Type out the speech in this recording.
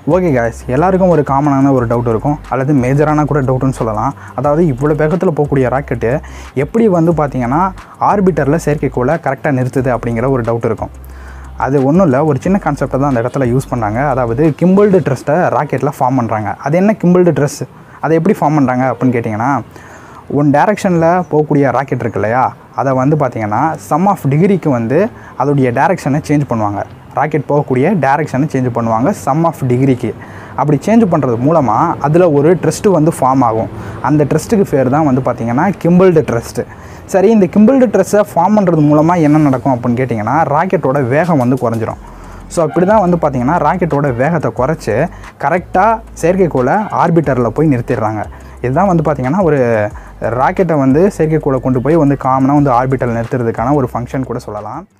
okay guys எல்லாருக்கும் ஒரு காமனான ஒரு டவுட் இருக்கும் அல்லது மேஜரான கூட டவுட்டுன்னு சொல்லலாம் அதாவது இவ்வளோ வேகத்தில் போகக்கூடிய ராக்கெட்டு எப்படி வந்து பார்த்தீங்கன்னா ஆர்பிட்டரில் செயற்கைக்கோளை கரெக்டாக நிறுத்துது அப்படிங்கிற ஒரு டவுட் இருக்கும் அது ஒன்றும் இல்லை ஒரு சின்ன கான்செப்டை தான் அந்த இடத்துல யூஸ் பண்ணாங்க அதாவது கிம்பிள்டு ட்ரெஸ்ட்டை ராக்கெட்டில் ஃபார்ம் பண்ணுறாங்க அது என்ன கிம்பிள்டு ட்ரெஸ் அதை எப்படி ஃபார்ம் பண்ணுறாங்க அப்படின்னு கேட்டிங்கன்னா ஒன் டைரக்ஷனில் போகக்கூடிய ராக்கெட் இருக்கு இல்லையா அதை வந்து பார்த்திங்கன்னா சம் ஆஃப் டிகிரிக்கு வந்து அதோடைய டைரக்ஷனை சேஞ்ச் பண்ணுவாங்க ராக்கெட் போகக்கூடிய டைரக்ஷனை சேஞ்ச் பண்ணுவாங்க சம் ஆஃப் டிகிரிக்கு அப்படி சேஞ்ச் பண்ணுறது மூலமாக அதில் ஒரு ட்ரஸ்ட்டு வந்து ஃபார்ம் ஆகும் அந்த ட்ரஸ்ட்டுக்கு பேர் தான் வந்து பார்த்திங்கன்னா கிம்பிள்டு ட்ரஸ்ட்டு சரி இந்த கிம்பிள்டு ட்ரெஸ்ஸை ஃபார்ம் பண்ணுறது மூலமாக என்ன நடக்கும் அப்படின்னு கேட்டிங்கன்னா ராக்கெட்டோட வேகம் வந்து குறைஞ்சிரும் ஸோ அப்படி தான் வந்து பார்த்திங்கன்னா ராக்கெட்டோட வேகத்தை குறைச்சி கரெக்டாக செயற்கைக்கோளை ஆர்பிட்டரில் போய் நிறுத்திடுறாங்க இதுதான் வந்து பார்த்திங்கன்னா ஒரு ராக்கெட்டை வந்து செயற்கைக்கோளை கொண்டு போய் வந்து காமனாக வந்து ஆர்பிட்டரில் நிறுத்துறதுக்கான ஒரு ஃபங்க்ஷன் கூட சொல்லலாம்